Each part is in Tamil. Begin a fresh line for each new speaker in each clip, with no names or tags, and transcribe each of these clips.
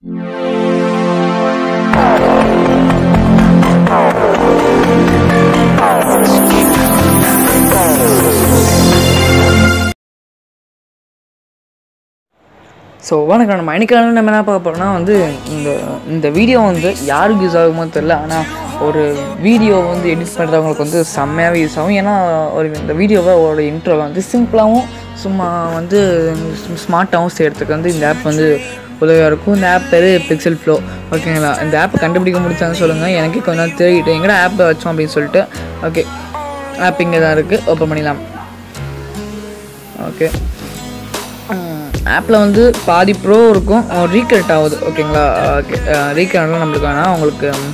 ஸோ வணக்கம் நம்ம இன்னைக்கான நம்ம என்ன பார்க்க போகிறோம்னா வந்து இந்த இந்த வீடியோ வந்து யாருக்கு யூஸ் ஆகுமோ தெரில ஆனால் ஒரு வீடியோ வந்து எடிட் பண்ணுறவங்களுக்கு வந்து செம்மையாகவே யூஸ் ஆகும் ஏன்னா ஒரு இந்த வீடியோவை ஒரு இன்ட்ரோவை வந்து சிம்பிளாகவும் சும்மா வந்து ஸ்மார்ட்டாகவும் செய்கிறதுக்கு வந்து இந்த ஆப் வந்து உதவியாக இருக்கும் இந்த ஆப் பேர் பிக்சல் ஃப்ளோ ஓகேங்களா இந்த ஆப் கண்டுபிடிக்க முடிச்சான்னு சொல்லுங்கள் எனக்கே கொஞ்ச நாள் தேடிட்டு எங்கடா ஆப்பை வச்சோம் அப்படின்னு சொல்லிட்டு ஓகே ஆப் இங்கே தான் இருக்குது ஓப்பன் பண்ணிடலாம் ஓகே ஆப்பில் வந்து பாதி ப்ரோ இருக்கும் ரீகரெக்ட் ஆகுது ஓகேங்களா ஓகே ரீகரெக்ட்லாம் நம்மளுக்கு வேணாம் உங்களுக்கு ம்,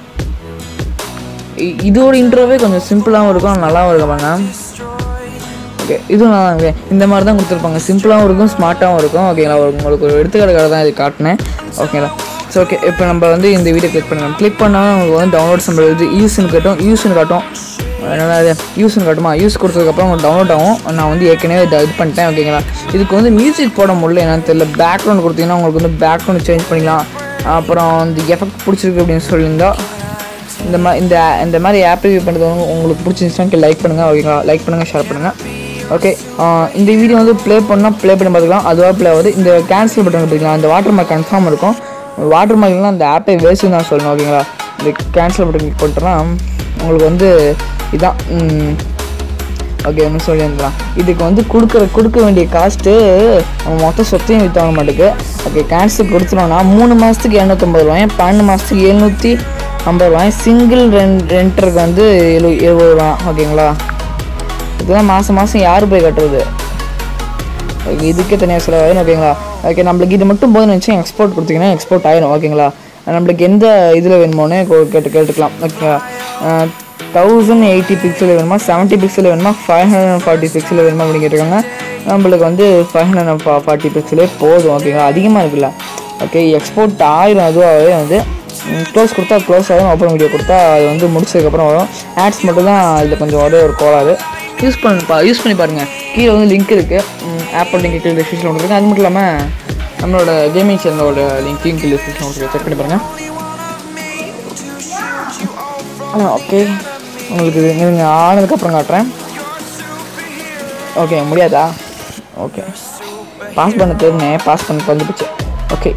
இ- இதோட இன்ட்ரோவே கொஞ்சம் சிம்பிளாகவும் இருக்கும் நல்லாவும் இருக்கும் பாருங்க ஓகே இதுவும் நல்லா இருக்கு இந்த மாதிரி தான் கொடுத்துருப்பாங்க சிம்பிளாகவும் இருக்கும் ஸ்மார்ட்டாகவும் இருக்கும் ஓகேங்களா ஒரு- உங்களுக்கு ஒரு எடுத்துக்காட்டுக்காக தான் இது காட்டினேன் ஓகேங்களா ஸோ ஓகே இப்போ நம்ம வந்து இந்த வீடியோ கிளிக் பண்ணலாம் கிளிக் பண்ணால் உங்களுக்கு வந்து டவுன்லோட்ஸ் நம்ம இது யூஸ்ன்னு காட்டும் யூஸ்ன்னு காட்டும் என்னடா இது யூஸ்ன்னு காட்டுமா யூஸ் கொடுத்ததுக்கப்புறம் உங்களுக்கு டவுன்லோட் ஆகும் நான் வந்து ஏற்கனவே இதை இது பண்ணிட்டேன் ஓகேங்களா இதுக்கு வந்து மியூசிக் போட முடியல என்னன்னு தெரியல பேக்ரவுண்ட் கொடுத்தீங்கன்னா உங்களுக்கு வந்து பேக்ரவுண்ட் சேஞ்ச் பண்ணிக்கலாம் அப்புறம் இந்த எஃபெக்ட் பிடிச்சிருக்கு அப்படின்னு சொல்லியிருந்தா இந்த மாதிரி இந்த இந்த மாதிரி ஆப் ரிவ்யூ பண்ணுறது வந்து உங்களுக்கு பிடிச்சிருந்துச்சுன்னா லைக் பண்ணுங்கள் ஓகேங்களா லைக் பண்ணுங்கள் ஷேர் பண்ணுங்கள் ஓகே இந்த வீடியோ வந்து ப்ளே பண்ணால் ப்ளே பண்ணி பார்த்துக்கலாம் அதுவாக ப்ளே ஆகுது இந்த கேன்சல் பட்டன் பார்த்துக்கலாம் இந்த வாட்டர் மார்க் கன்ஃபார்ம் இருக்கும் வாட்டர் மார்க்லாம் அந்த ஆப்பை வேஸ்ட்டு தான் சொல்லணும் ஓகேங்களா இந்த கேன்சல் பட்டன் கிளிக் பண்ணிட்டோன்னா உங்களுக்கு வந்து இதான் ம், ஓகே ஒன்று சொல்லியிருந்தான் இதுக்கு வந்து கொடுக்குற கொடுக்க வேண்டிய காஸ்ட்டு மொத்த சொத்தையும் விற்றாக மாட்டேங்குது ஓகே கேன்சல் கொடுத்துட்டோம்னா மூணு மாதத்துக்கு இரநூத்தம்பது ரூபாயும் பன்னெண்டு மாதத்துக்கு எழுநூற்றி ஐம்பது ரூபாய் சிங்கிள் ரெண்ட் ரெண்டருக்கு வந்து எழு எழுபது ரூபா ஓகேங்களா இதெல்லாம் மாதம் மாதம் யார் போய் கட்டுறது ஓகே இதுக்கே தனியாக செலவாயிடும் ஓகேங்களா ஓகே நம்மளுக்கு இது மட்டும் போதும் நினச்சி எக்ஸ்போர்ட் கொடுத்தீங்கன்னா எக்ஸ்போர்ட் ஆயிடும் ஓகேங்களா நம்மளுக்கு எந்த இதில் வேணுமோன்னு கொ- கேட்டு கேட்டுக்கலாம் ஓகே தௌசண்ட் எயிட்டி பிக்சல் வேணுமா செவன்ட்டி பிக்சல் வேணுமா ஃபைவ் ஹண்ட்ரட் ஃபார்ட்டி பிக்சல் வேணுமா அப்படின்னு கேட்டிருக்காங்க நம்மளுக்கு வந்து ஃபைவ் ஹண்ட்ரட் ஃபார்ட்டி பிக்சலே போதும் ஓகேங்களா அதிகமாக இருக்குல்ல ஓகே எக்ஸ்போர்ட் ஆயிரும் அதுவாகவே வந்து க்ளோஸ் கொடுத்தா க்ளோஸ் ஆகும் ஓப்பன் வீடியோ கொடுத்தா அது வந்து முடிச்சதுக்கப்புறம் வரும் ஆட்ஸ் மட்டும் தான் இதில் கொஞ்சம் ஒரே ஒரு கோளாறு யூஸ் பண்ணி யூஸ் பண்ணி பாருங்கள் கீழே வந்து லிங்க் இருக்குது ஆப்போட லிங்க் கீழே டிஸ்கிரிப்ஷன் கொடுத்துருக்கு அது மட்டும் இல்லாமல் நம்மளோட கேமிங் சேனலோட லிங்க்கையும் கீழே டிஸ்கிரிப்ஷன் கொடுத்துருக்கு செக் பண்ணி பாருங்கள் ஓகே உங்களுக்கு இது இருங்க ஆனதுக்கப்புறம் காட்டுறேன் ஓகே முடியாதா ஓகே பாஸ் பண்ண தெரிஞ்சேன் பாஸ் பண்ண வந்துடுச்சு ஓகே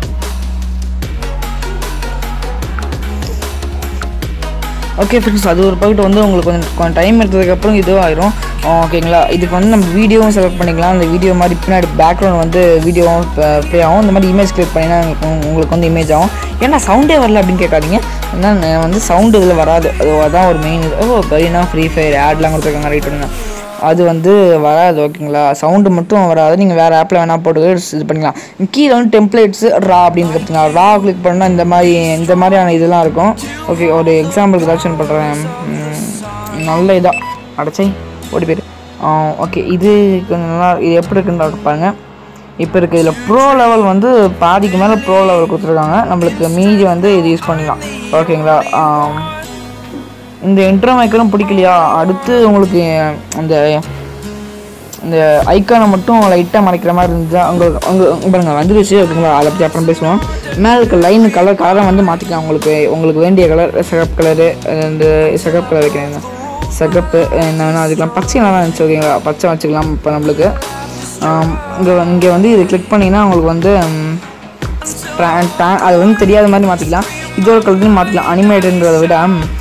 ஓகே ஃப்ரெண்ட்ஸ் அது ஒரு பாக்கெட் வந்து உங்களுக்கு கொஞ்சம் கொஞ்சம் டைம் எடுத்ததுக்கப்புறம் இதுவும் ஆயிரும் ஓகேங்களா இதுக்கு வந்து நம்ம வீடியோவும் செலக்ட் பண்ணிக்கலாம் அந்த வீடியோ மாதிரி பின்னாடி பேக்ரவுண்ட் வந்து வீடியோவும் ப்ளே ஆகும் இந்த மாதிரி இமேஜ் கிளிக் பண்ணினா உங்களுக்கு உங்களுக்கு வந்து இமேஜ் ஆகும் ஏன்னா சவுண்டே வரல அப்படின்னு கேட்காதீங்க ஏன்னா நான் வந்து சவுண்டு இதில் வராது அது அதான் ஒரு மெயின் இது ஓ பரீனா ஃப்ரீ ஃபயர் ஆட்லாம் கொடுத்துருக்காங்க ரைட் பண்ணுங்க அது வந்து வராது ஓகேங்களா சவுண்டு மட்டும் வராது நீங்கள் வேறு ஆப்பில் வேணால் போட்டு இது பண்ணிக்கலாம் கீழே வந்து டெம்ப்ளேட்ஸ் ரா அப்படின்னு பார்த்தீங்களா ரா கிளிக் பண்ணால் இந்த மாதிரி இந்த மாதிரியான இதெல்லாம் இருக்கும் ஓகே ஒரு எக்ஸாம்பிளுக்கு ஏதாச்சும் பண்ணுறேன் நல்ல இதாக அடைச்சை ஓடி போயிரு ஓகே இது கொஞ்சம் நல்லா இது எப்படி இருக்குன்னு பாருங்க இப்போ இருக்க இதில் ப்ரோ லெவல் வந்து பாதிக்கு மேலே ப்ரோ லெவல் கொடுத்துருக்காங்க நம்மளுக்கு மீதி வந்து இது யூஸ் பண்ணிக்கலாம் ஓகேங்களா ஆம். இந்த இன்ட்ரோ மைக்கரும் பிடிக்கலையா அடுத்து உங்களுக்கு அந்த இந்த ஐக்கானை மட்டும் லைட்டாக மறைக்கிற மாதிரி இருந்துச்சு அங்கே அங்கே பாருங்க வந்துருச்சு ஓகேங்களா அதை பற்றி அப்புறம் பேசுவோம் மேலே இருக்க லைன் கலர் கலரை வந்து மாற்றிக்கலாம் உங்களுக்கு உங்களுக்கு வேண்டிய கலர் சிகப்பு கலரு இந்த சிகப்பு கலர் வைக்கிறேன் சிகப்பு என்ன வேணால் வச்சுக்கலாம் பச்சை நல்லா இருந்துச்சு ஓகேங்களா பச்சை வச்சுக்கலாம் இப்போ நம்மளுக்கு இங்கே இங்கே வந்து இது கிளிக் பண்ணிங்கன்னா உங்களுக்கு வந்து ம், tra- tra- அது வந்து தெரியாத மாதிரி மாற்றிக்கலாம் இதோட கலர்லையும் மாற்றிக்கலாம் அனிமேட்டன்றதை விட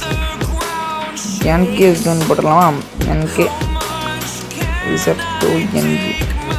என்கே இதுன்னு போட்டுடலாமா NK to NG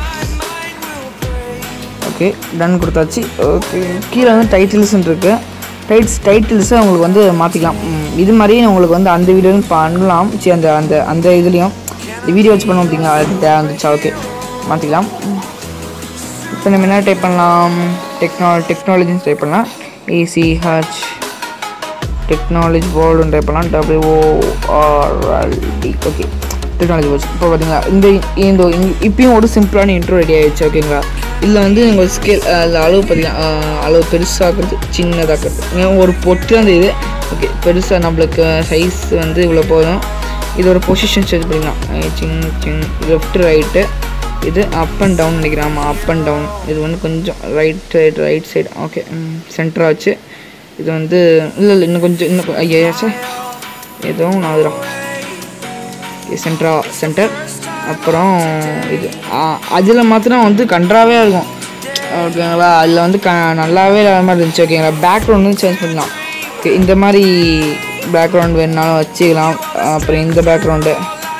okay done கொடுத்தாச்சு ஓகே கீழே வந்து டைட்டில்ஸ்ன்னு இருக்குது டைட்ஸ் டைட்டில்ஸை உங்களுக்கு வந்து மாற்றிக்கலாம் ம், இது மாதிரியே உங்களுக்கு வந்து அந்த வீடியோவும் பண்ணலாம் சரி அந்த அந்த அந்த இதுலேயும் இந்த வீடியோ வச்சு பண்ணோம் அப்படிங்களா அது தேவை வந்துச்சா ஓகே மாற்றிக்கலாம் இப்போ நம்ம என்ன டைப் பண்ணலாம் டெக்னா டெக்னாலஜின்னு டைப் பண்ணலாம் ஏசிஹெச் டெக்னாலஜி போர்டுன்னு டைப் பண்ணலாம் டபிள்யூஓஆர்எல்டி ஓகே டெக்னாலஜி போர்ட்ஸ் இப்போ பார்த்தீங்களா இந்த இந்த இங்க- இப்பயும் ஒரு சிம்பிளான இன்ட்ரோ ரெடி ஆயிடுச்சு ஓகேங்களா இதில் வந்து உங்கள் ஸ்கேல் அதில் அளவு பார்த்தீங்கன்னா ஆஹ், அளவு பெருசாக்குறது சின்னதாக்குறது இங்க ஒரு பொட்டு அந்த இது ஓகே பெருசாக நம்மளுக்கு சைஸ் வந்து இவ்வளோ போதும் இதோட பொசிஷன் செட் பண்ணிக்கலாம் சின் சின் லெஃப்ட் ரைட்டு இது அப் அண்ட் டவுன் நினைக்கிறேன் ஆமாம் அப் அண்ட் டவுன் இது வந்து கொஞ்சம் right side right side okay சென்டராக வச்சு இது வந்து இல்லை இல்லை இன்னும் கொஞ்சம் இன்னும் ஐயாச்சே ஏதோ ஒன்று ஆகுதுடா சென்ட்ரா சென்டர் அப்புறம் இது அதில் மாத்திரம் வந்து கன்றாவே இருக்கும் ஓகேங்களா அதில் வந்து க நல்லாவே இல்லாத மாதிரி இருந்துச்சு ஓகேங்களா பேக்ரவுண்ட் வந்து சேஞ்ச் பண்ணிக்கலாம் ஓகே இந்த மாதிரி பேக்ரவுண்ட் வேணுனாலும் வச்சுக்கலாம் அப்புறம் இந்த பேக்ரவுண்டு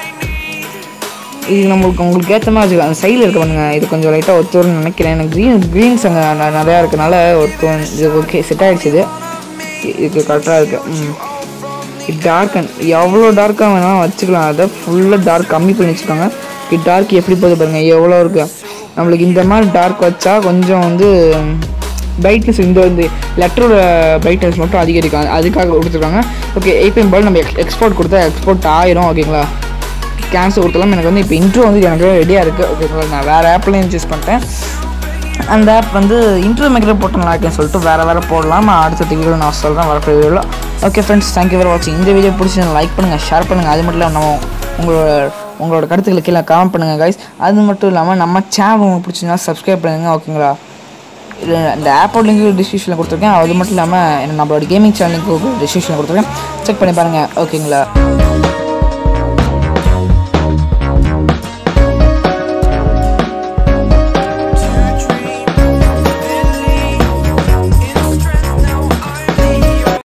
இது நம்மளுக்கு உங்களுக்கு ஏற்ற மாதிரி வச்சுக்கலாம் அந்த சைடில் இருக்க பண்ணுங்க இது கொஞ்சம் லைட்டாக ஒத்து வரும்னு நினைக்கிறேன் எனக்கு க்ரீன் க்ரீன்ஸ் அங்கே ந- நிறையா இருக்கனால ஒத்து வந்து- இது ஓகே செட் ஆகிடுச்சு இது இதுக்கு கரெக்டாக இருக்கு ம் இது டார்க் எவ்வளோ டார்க்காக வேணாலும் வச்சுக்கலாம் அதை ஃபுல்லாக டார்க் கம்மி பண்ணி வச்சுக்கோங்க இது டார்க் எப்படி போகுது பாருங்கள் எவ்வளோ இருக்கு நம்மளுக்கு இந்த மாதிரி டார்க் வச்சா கொஞ்சம் வந்து பிரைட்னஸ் இந்த இந்த லெட்டரோட பிரைட்னஸ் மட்டும் அதிகரிக்கும் அது- அதுக்காக கொடுத்துருக்காங்க ஓகே ஏபிஎம் பால் நம்ம எக்ஸ்போர்ட் கொடுத்தா எக்ஸ்போர்ட் ஆயிரும் ஓகேங்களா கேன்சல் கொடுத்தலாம் எனக்கு வந்து இப்போ இன்ட்ரோ வந்து எனக்கு ரெடியாக இருக்குது ஓகேங்களா நான் வேறு ஆப்லேயும் சூஸ் பண்ணிட்டேன் அந்த ஆப் வந்து இன்ட்ரோ மேக்கர் போட்டு நல்லா இருக்குன்னு சொல்லிட்டு வேறு வேறு போடலாம் நான் அடுத்த வீடியோ நான் சொல்கிறேன் வரக்கூடிய வீடியோவில் ஓகே ஃப்ரெண்ட்ஸ் தேங்க்யூ ஃபார் வாட்சிங் இந்த வீடியோ பிடிச்சி லைக் பண்ணுங்கள் ஷேர் பண்ணுங்கள் அது மட்டும் இல்லாமல் நம்ம உங்களோட உங்களோட கருத்துக்களை கீழே கமெண்ட் பண்ணுங்கள் கைஸ் அது மட்டும் இல்லாமல் நம்ம சேனல் உங்களுக்கு பிடிச்சிருந்தா சப்ஸ்கிரைப் பண்ணுங்கள் ஓகேங்களா இது இந்த ஆப்போட லிங்க் டிஸ்கிரிப்ஷனில் கொடுத்துருக்கேன் அது மட்டும் இல்லாமல் நம்மளோட கேமிங் சேனல் லிங்க் டிஸ்கிரிப்ஷனில் கொடுத்துருக்கேன் செக் பண்ணி பாருங்கள் ஓகேங்களா